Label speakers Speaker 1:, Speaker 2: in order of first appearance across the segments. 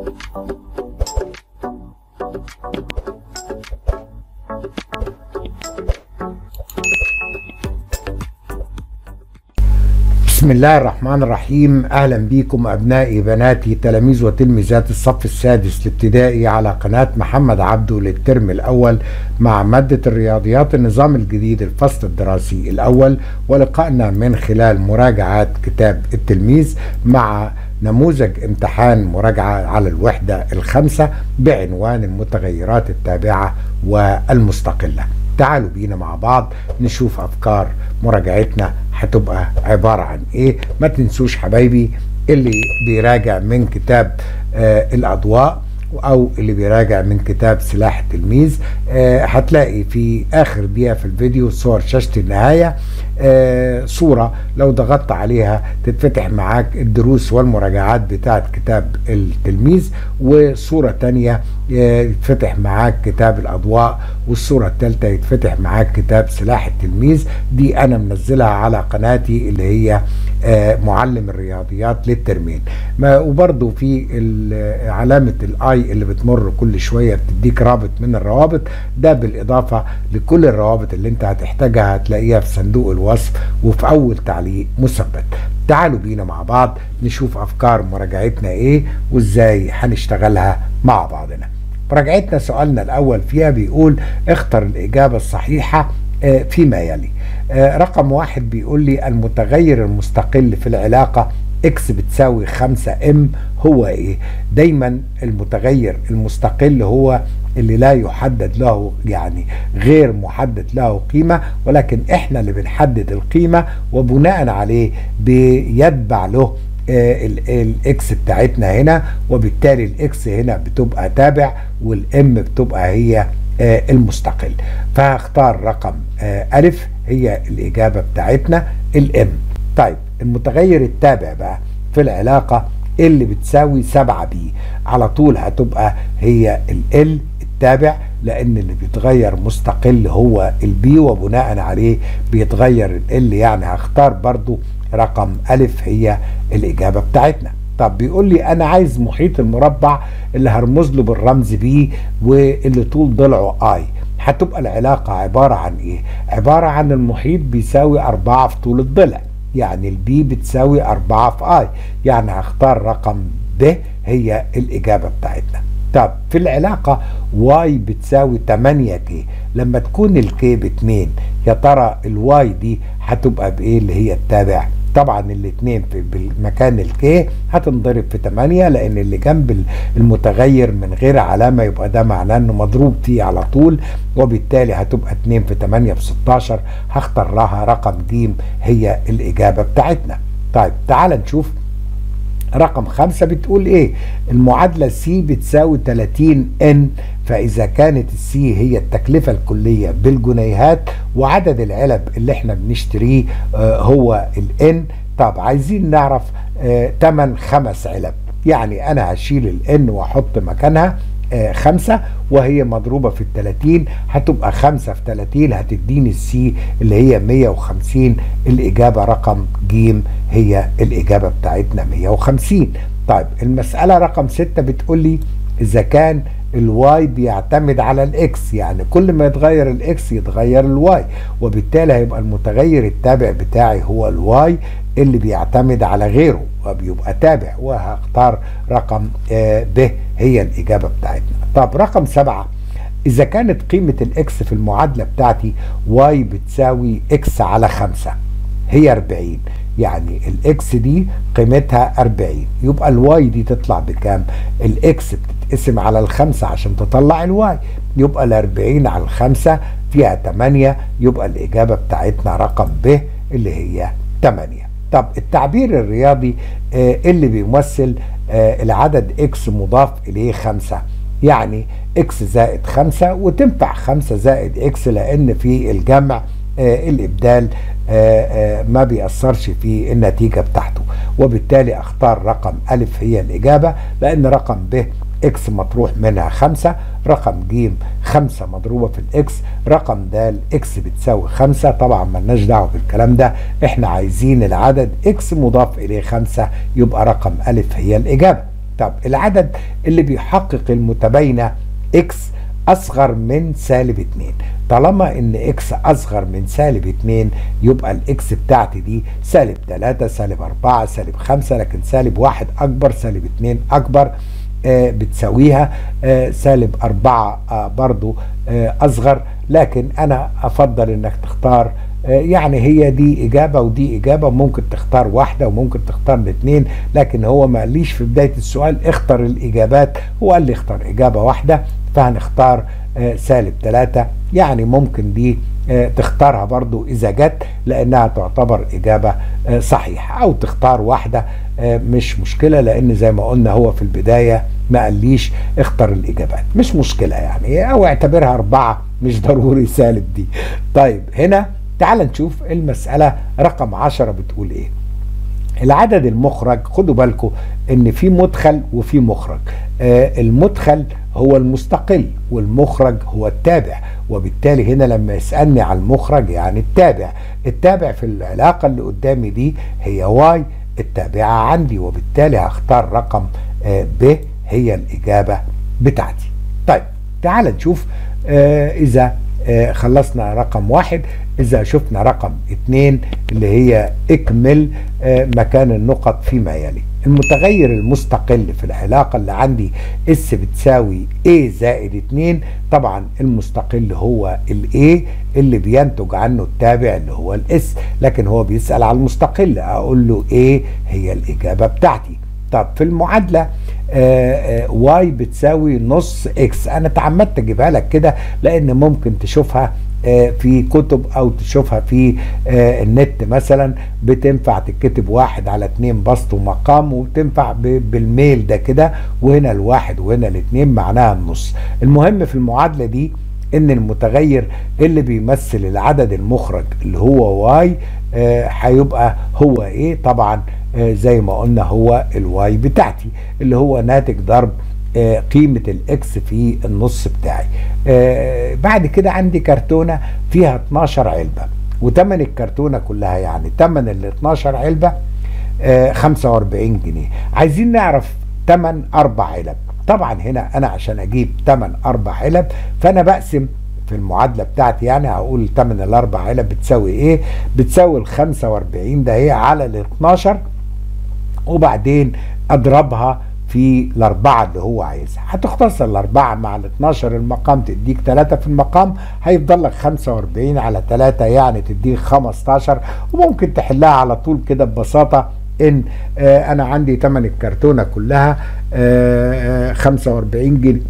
Speaker 1: بسم الله الرحمن الرحيم اهلا بكم ابنائي بناتي تلاميذ وتلميذات الصف السادس الابتدائي على قناه محمد عبده للترم الاول مع ماده الرياضيات النظام الجديد الفصل الدراسي الاول ولقائنا من خلال مراجعات كتاب التلميذ مع نموذج امتحان مراجعه على الوحده الخامسه بعنوان المتغيرات التابعه والمستقله تعالوا بينا مع بعض نشوف افكار مراجعتنا هتبقى عبارة عن ايه ما تنسوش حبايبي اللي بيراجع من كتاب آه الاضواء او اللي بيراجع من كتاب سلاح التلميذ آه هتلاقي في اخر دقيقه في الفيديو صور شاشه النهايه آه صوره لو ضغطت عليها تتفتح معاك الدروس والمراجعات بتاعه كتاب التلميذ وصوره تانية آه يتفتح معاك كتاب الاضواء والصوره الثالثه يتفتح معاك كتاب سلاح التلميذ دي انا منزلها على قناتي اللي هي آه معلم الرياضيات للترمين وبرضو في علامه الاي اللي بتمر كل شويه بتديك رابط من الروابط ده بالاضافه لكل الروابط اللي انت هتحتاجها هتلاقيها في صندوق الوصف وفي اول تعليق مثبت تعالوا بينا مع بعض نشوف افكار مراجعتنا ايه وازاي هنشتغلها مع بعضنا مراجعتنا سؤالنا الاول فيها بيقول اختر الاجابه الصحيحه فيما يلي رقم واحد بيقول لي المتغير المستقل في العلاقه اكس بتساوي 5 ام هو ايه دايما المتغير المستقل هو اللي لا يحدد له يعني غير محدد له قيمة ولكن احنا اللي بنحدد القيمة وبناء عليه بيتبع له الاكس بتاعتنا هنا وبالتالي الاكس هنا بتبقى تابع والام بتبقى هي المستقل فهختار رقم ألف هي الإجابة بتاعتنا الام طيب المتغير التابع بقى في العلاقة اللي بتساوي 7 بي على طول هتبقى هي ال التابع لان اللي بيتغير مستقل هو البي وبناء عليه بيتغير ال يعني هختار برضو رقم ألف هي الإجابة بتاعتنا طب بيقول لي أنا عايز محيط المربع اللي هرمز له بالرمز بي واللي طول ضلعه اي هتبقى العلاقة عبارة عن ايه عبارة عن المحيط بيساوي أربعة في طول الضلع يعني البي بتساوي أربعة في اي يعني هختار رقم ب هي الإجابة بتاعتنا طب في العلاقة واي بتساوي 8 كي لما تكون الكي ب 2 يا ترى الواي دي هتبقى بايه اللي هي التابع طبعا الاثنين في بالمكان الكي هتنضرب في 8 لان اللي جنب المتغير من غير علامه يبقى ده معناه انه مضروب فيه على طول وبالتالي هتبقى 2 في 8 في 16 هختار لها رقم ج هي الاجابه بتاعتنا طيب تعال نشوف رقم خمسة بتقول ايه المعادلة سي بتساوي 30 ان فاذا كانت السي هي التكلفة الكلية بالجنيهات وعدد العلب اللي احنا بنشتريه آه هو الان طب عايزين نعرف آه تمن خمس علب يعني انا هشيل الان واحط مكانها آه خمسة وهي مضروبة في التلاتين هتبقى خمسة في تلاتين هتديني السي اللي هي مية وخمسين الإجابة رقم جيم هي الإجابة بتاعتنا مية وخمسين طيب المسألة رقم ستة بتقول لي إذا كان الواي بيعتمد على الاكس يعني كل ما يتغير الاكس يتغير الواي وبالتالي هيبقى المتغير التابع بتاعي هو الواي اللي بيعتمد على غيره وبيبقى تابع وهختار رقم آه ب هي الإجابة بتاعتنا طب رقم سبعة إذا كانت قيمة الإكس في المعادلة بتاعتي واي بتساوي إكس على خمسة هي 40 يعني الإكس دي قيمتها 40 يبقى الواي دي تطلع بكام الإكس بتتقسم على الخمسة عشان تطلع الواي يبقى ال 40 على الخمسة فيها 8 يبقى الإجابة بتاعتنا رقم ب اللي هي 8 طب التعبير الرياضي آه اللي بيمثل آه العدد اكس مضاف اليه خمسة يعني اكس زائد خمسة وتنفع خمسة زائد اكس لان في الجمع آه الابدال ما بيأثرش في النتيجة بتاعته وبالتالي اختار رقم الف هي الاجابة لان رقم ب اكس مطروح منها خمسة رقم ج خمسة مضروبة في الاكس رقم د اكس بتساوي خمسة طبعا ملناش دعوة بالكلام ده احنا عايزين العدد اكس مضاف اليه خمسة يبقى رقم الف هي الاجابة طب العدد اللي بيحقق المتباينة اكس اصغر من سالب 2 طالما ان اكس اصغر من سالب 2 يبقى الاكس بتاعتي دي سالب 3 سالب 4 سالب 5 لكن سالب 1 اكبر سالب 2 اكبر آه بتساويها آه سالب 4 آه برضو آه اصغر لكن انا افضل انك تختار يعني هي دي إجابة ودي إجابة ممكن تختار واحدة وممكن تختار الاثنين لكن هو ما قاليش في بداية السؤال اختر الإجابات هو قال لي اختار إجابة واحدة فهنختار سالب ثلاثة يعني ممكن دي تختارها برضو إذا جت لأنها تعتبر إجابة صحيحة أو تختار واحدة مش مشكلة لأن زي ما قلنا هو في البداية ما قاليش اختر الإجابات مش مشكلة يعني أو اعتبرها أربعة مش ضروري سالب دي طيب هنا تعال نشوف المسألة رقم عشرة بتقول ايه العدد المخرج خدوا بالكم ان في مدخل وفي مخرج آه المدخل هو المستقل والمخرج هو التابع وبالتالي هنا لما يسألني على المخرج يعني التابع التابع في العلاقة اللي قدامي دي هي واي التابعة عندي وبالتالي هختار رقم آه ب هي الإجابة بتاعتي طيب تعال نشوف آه إذا آه خلصنا رقم واحد إذا شفنا رقم اتنين اللي هي اكمل آه مكان النقط فيما يلي المتغير المستقل في العلاقة اللي عندي اس بتساوي a زائد 2 طبعا المستقل هو ال a اللي بينتج عنه التابع اللي هو الاس لكن هو بيسأل على المستقل اقول له a هي الإجابة بتاعتي طب في المعادلة واي بتساوي نص اكس انا تعمدت اجيبها لك كده لان ممكن تشوفها في كتب او تشوفها في النت مثلا بتنفع تتكتب واحد على اتنين بسط ومقام وتنفع بالميل ده كده وهنا الواحد وهنا الاتنين معناها النص المهم في المعادلة دي ان المتغير اللي بيمثل العدد المخرج اللي هو واي هيبقى هو ايه طبعا زي ما قلنا هو الواي بتاعتي اللي هو ناتج ضرب آه قيمة الاكس في النص بتاعي آه بعد كده عندي كرتونة فيها 12 علبة وتمن الكرتونة كلها يعني تمن ال 12 علبة آه 45 جنيه عايزين نعرف تمن اربع علب طبعا هنا انا عشان اجيب تمن اربع علب فانا بقسم في المعادلة بتاعتي يعني هقول تمن الاربع علب بتساوي ايه بتساوي ال 45 ده هي على ال 12 وبعدين اضربها في الأربعة اللي هو عايزها هتختصر الأربعة مع ال 12 المقام تديك 3 في المقام هيفضل لك 45 على 3 يعني تديك 15 وممكن تحلها على طول كده ببساطة ان آه انا عندي تمن الكرتونة كلها آه 45 جنيه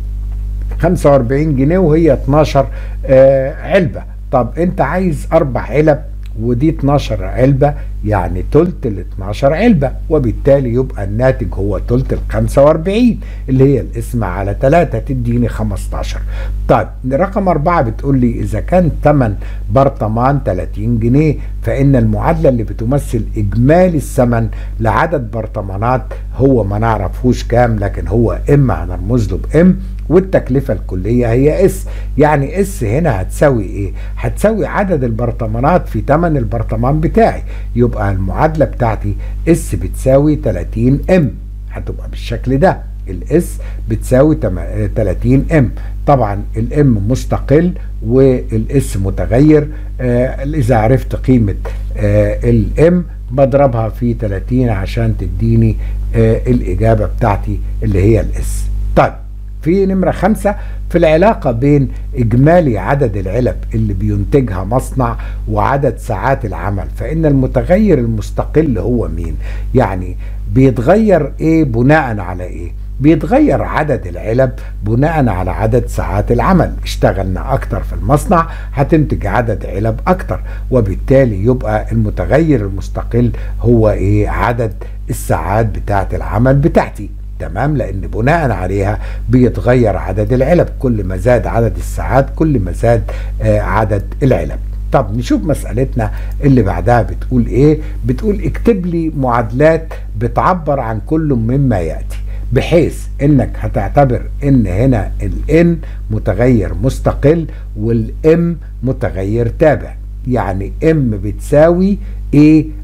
Speaker 1: 45 جنيه وهي 12 آه علبة طب انت عايز اربع علب ودي 12 علبة يعني تلت ال 12 علبة وبالتالي يبقى الناتج هو تلت ال 45 اللي هي الاسم على 3 تديني 15 طيب رقم 4 بتقول لي إذا كان ثمن برطمان 30 جنيه فإن المعادلة اللي بتمثل إجمالي الثمن لعدد برطمانات هو ما نعرفوش كام لكن هو إما هنرمز له بإم والتكلفة الكلية هي اس يعني اس هنا هتساوي ايه هتساوي عدد البرطمانات في ثمن البرطمان بتاعي يبقى المعادلة بتاعتي اس بتساوي 30 ام هتبقى بالشكل ده الاس بتساوي 30 ام طبعا الام مستقل والاس متغير آه اذا عرفت قيمة آه الام بضربها في 30 عشان تديني آه الاجابة بتاعتي اللي هي الاس طيب في نمرة خمسة في العلاقة بين إجمالي عدد العلب اللي بينتجها مصنع وعدد ساعات العمل فإن المتغير المستقل هو مين يعني بيتغير إيه بناء على إيه بيتغير عدد العلب بناء على عدد ساعات العمل اشتغلنا اكتر في المصنع هتنتج عدد علب اكتر وبالتالي يبقى المتغير المستقل هو ايه عدد الساعات بتاعه العمل بتاعتي تمام لان بناء عليها بيتغير عدد العلب كل ما زاد عدد الساعات كل ما زاد آه عدد العلب طب نشوف مسألتنا اللي بعدها بتقول ايه بتقول اكتب لي معادلات بتعبر عن كل مما يأتي بحيث انك هتعتبر ان هنا الان متغير مستقل والام متغير تابع يعني ام بتساوي ايه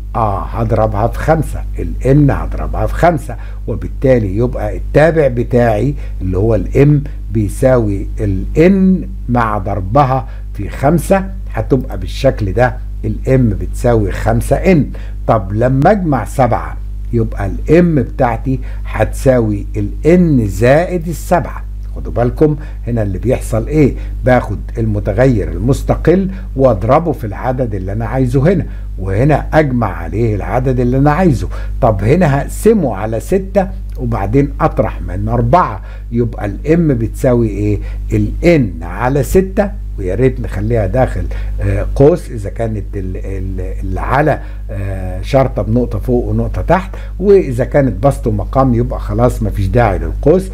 Speaker 1: اه هضربها في خمسة الان هضربها في خمسة وبالتالي يبقى التابع بتاعي اللي هو الام بيساوي الان مع ضربها في خمسة هتبقى بالشكل ده الام بتساوي خمسة ان طب لما اجمع سبعة يبقى الام بتاعتي هتساوي الان زائد السبعة خدوا بالكم هنا اللي بيحصل ايه باخد المتغير المستقل واضربه في العدد اللي انا عايزه هنا وهنا اجمع عليه العدد اللي انا عايزه طب هنا هقسمه على ستة وبعدين اطرح من اربعة يبقى الام بتساوي ايه الان على ستة ويا ريت نخليها داخل قوس اذا كانت اللي على شرطه بنقطه فوق ونقطه تحت واذا كانت بسط ومقام يبقى خلاص مفيش داعي للقوس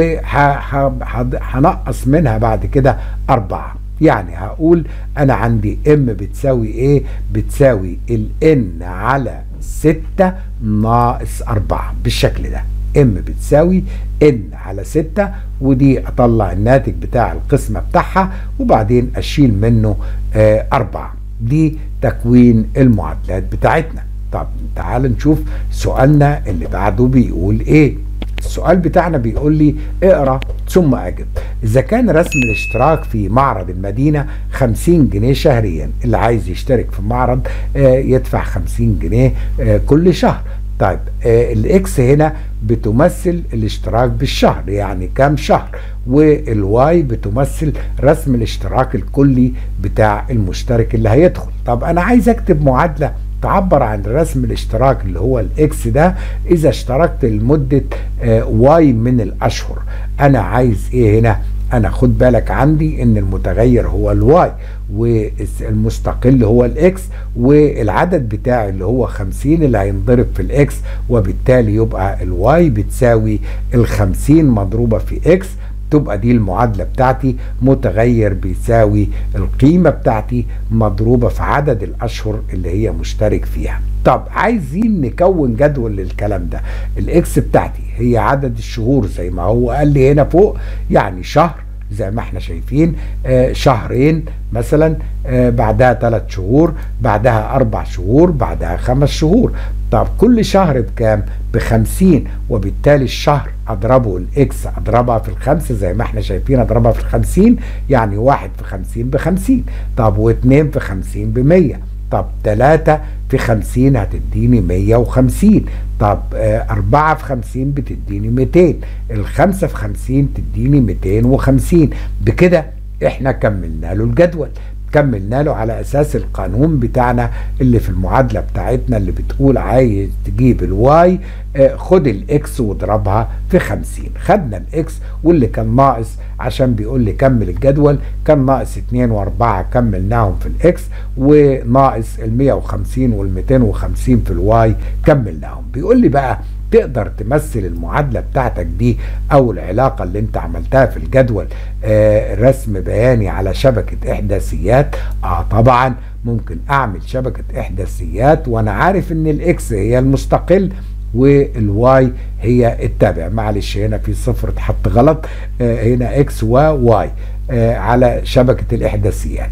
Speaker 1: وهنقص منها بعد كده أربعة يعني هقول أنا عندي ام بتساوي إيه؟ بتساوي الان على ستة ناقص أربعة بالشكل ده ام بتساوي ان على ستة ودي اطلع الناتج بتاع القسمة بتاعها وبعدين اشيل منه آه اربعة دي تكوين المعادلات بتاعتنا طب تعال نشوف سؤالنا اللي بعده بيقول ايه السؤال بتاعنا بيقول لي اقرا ثم اجب اذا كان رسم الاشتراك في معرض المدينه 50 جنيه شهريا اللي عايز يشترك في معرض آه يدفع 50 جنيه آه كل شهر طيب آه الاكس هنا بتمثل الاشتراك بالشهر يعني كام شهر والواي بتمثل رسم الاشتراك الكلي بتاع المشترك اللي هيدخل طب انا عايز اكتب معادله تعبر عن رسم الاشتراك اللي هو الاكس ده اذا اشتركت لمده آه واي من الاشهر انا عايز ايه هنا انا خد بالك عندي ان المتغير هو الواي والمستقل هو الاكس والعدد بتاعي اللي هو 50 اللي هينضرب في الاكس وبالتالي يبقى الواي بتساوي ال50 مضروبه في اكس تبقى دي المعادله بتاعتي متغير بيساوي القيمه بتاعتي مضروبه في عدد الاشهر اللي هي مشترك فيها طب عايزين نكون جدول للكلام ده الاكس بتاعتي هي عدد الشهور زي ما هو قال لي هنا فوق يعني شهر زي ما احنا شايفين آه شهرين مثلا آه بعدها ثلاث شهور بعدها اربع شهور بعدها خمس شهور طب كل شهر بكام بخمسين وبالتالي الشهر اضربه الاكس اضربها في الخمسة زي ما احنا شايفين اضربها في الخمسين يعني واحد في خمسين بخمسين طب واتنين في خمسين بمية طب تلاتة في خمسين هتديني مية وخمسين طب آه أربعة في خمسين بتديني ميتين الخمسة في خمسين تديني ميتين وخمسين بكده احنا كملنا له الجدول كملنا له على اساس القانون بتاعنا اللي في المعادله بتاعتنا اللي بتقول عايز تجيب الواي آه خد الاكس واضربها في 50 خدنا الاكس واللي كان ناقص عشان بيقول لي كمل الجدول كان ناقص 2 و4 كملناهم في الاكس وناقص ال 150 وال 250 في الواي كملناهم بيقول لي بقى تقدر تمثل المعادلة بتاعتك دي أو العلاقة اللي أنت عملتها في الجدول آه رسم بياني على شبكة إحداثيات آه طبعا ممكن أعمل شبكة إحداثيات وأنا عارف إن الإكس هي المستقل والواي هي التابع معلش هنا في صفر اتحط غلط آه هنا اكس وواي آه على شبكة الإحداثيات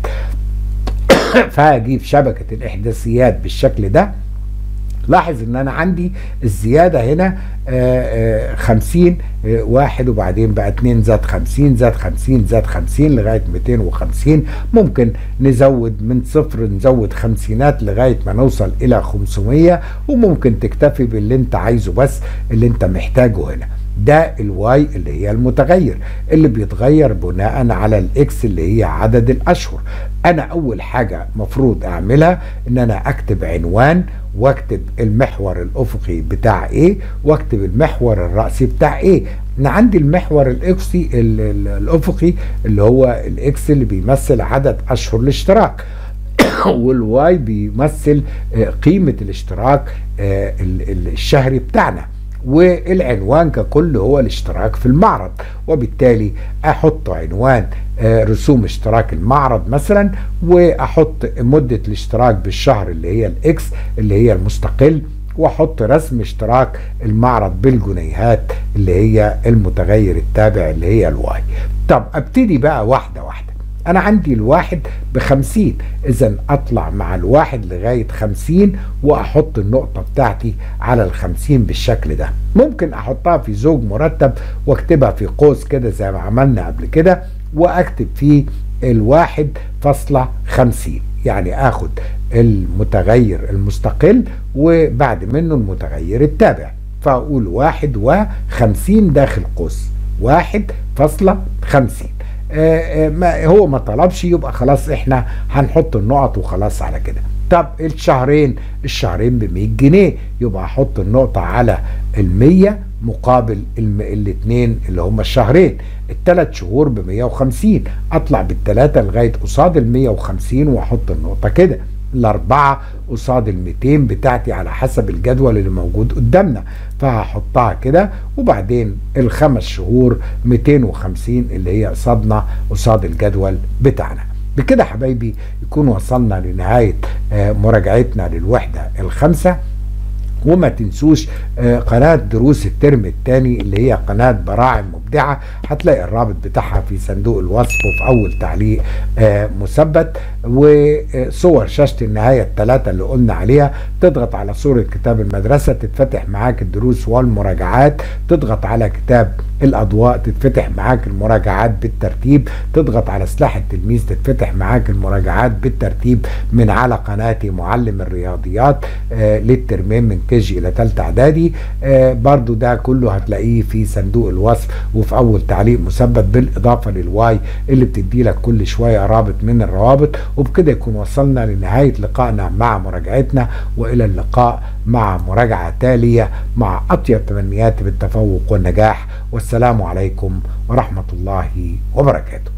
Speaker 1: فهجيب شبكة الإحداثيات بالشكل ده لاحظ ان انا عندي الزياده هنا آآ آآ 50 واحد وبعدين بقى 2 زاد 50 زاد 50 زاد 50 لغايه 250 ممكن نزود من صفر نزود خمسينات لغايه ما نوصل الى 500 وممكن تكتفي باللي انت عايزه بس اللي انت محتاجه هنا ده الواي اللي هي المتغير اللي بيتغير بناء على الاكس اللي هي عدد الاشهر انا اول حاجه مفروض اعملها ان انا اكتب عنوان واكتب المحور الافقي بتاع ايه واكتب المحور الرأسي بتاع ايه انا عندي المحور الاكسي الافقي اللي هو الاكس اللي بيمثل عدد اشهر الاشتراك والواي بيمثل قيمة الاشتراك الشهري بتاعنا والعنوان ككل هو الاشتراك في المعرض وبالتالي احط عنوان رسوم اشتراك المعرض مثلا واحط مدة الاشتراك بالشهر اللي هي الاكس اللي هي المستقل واحط رسم اشتراك المعرض بالجنيهات اللي هي المتغير التابع اللي هي الواي طب ابتدي بقى واحدة واحدة انا عندي الواحد بخمسين اذا اطلع مع الواحد لغاية خمسين واحط النقطة بتاعتي على الخمسين بالشكل ده ممكن احطها في زوج مرتب واكتبها في قوس كده زي ما عملنا قبل كده واكتب فيه الواحد فاصلة خمسين يعني اخد المتغير المستقل وبعد منه المتغير التابع فاقول واحد وخمسين داخل قوس واحد فاصلة خمسين آه ما هو ما طلبش يبقى خلاص احنا هنحط النقط وخلاص على كده طب الشهرين الشهرين ب 100 جنيه يبقى احط النقطة على ال 100 مقابل الاثنين اللي هم الشهرين الثلاث شهور ب 150 اطلع بالثلاثة لغاية قصاد ال 150 واحط النقطة كده الأربعة قصاد ال 200 بتاعتي على حسب الجدول اللي موجود قدامنا فهحطها كده وبعدين الخمس شهور 250 اللي هي قصادنا قصاد الجدول بتاعنا بكده حبايبي يكون وصلنا لنهاية مراجعتنا للوحدة الخامسة وما تنسوش قناة دروس الترم الثاني اللي هي قناة براعم مبدعة هتلاقي الرابط بتاعها في صندوق الوصف وفي أول تعليق مثبت وصور شاشة النهاية الثلاثة اللي قلنا عليها تضغط على صورة كتاب المدرسة تتفتح معاك الدروس والمراجعات تضغط على كتاب الأضواء تتفتح معاك المراجعات بالترتيب تضغط على سلاح التلميذ تتفتح معاك المراجعات بالترتيب من على قناتي معلم الرياضيات آه للترمين من كيجي إلى ثالثة إعدادي آه برضو ده كله هتلاقيه في صندوق الوصف وفي أول تعليق مثبت بالإضافة للواي اللي بتدي لك كل شوية رابط من الروابط وبكده يكون وصلنا لنهاية لقائنا مع مراجعتنا وإلى اللقاء مع مراجعة تالية مع أطيب تمنياتي بالتفوق والنجاح والسلام عليكم ورحمة الله وبركاته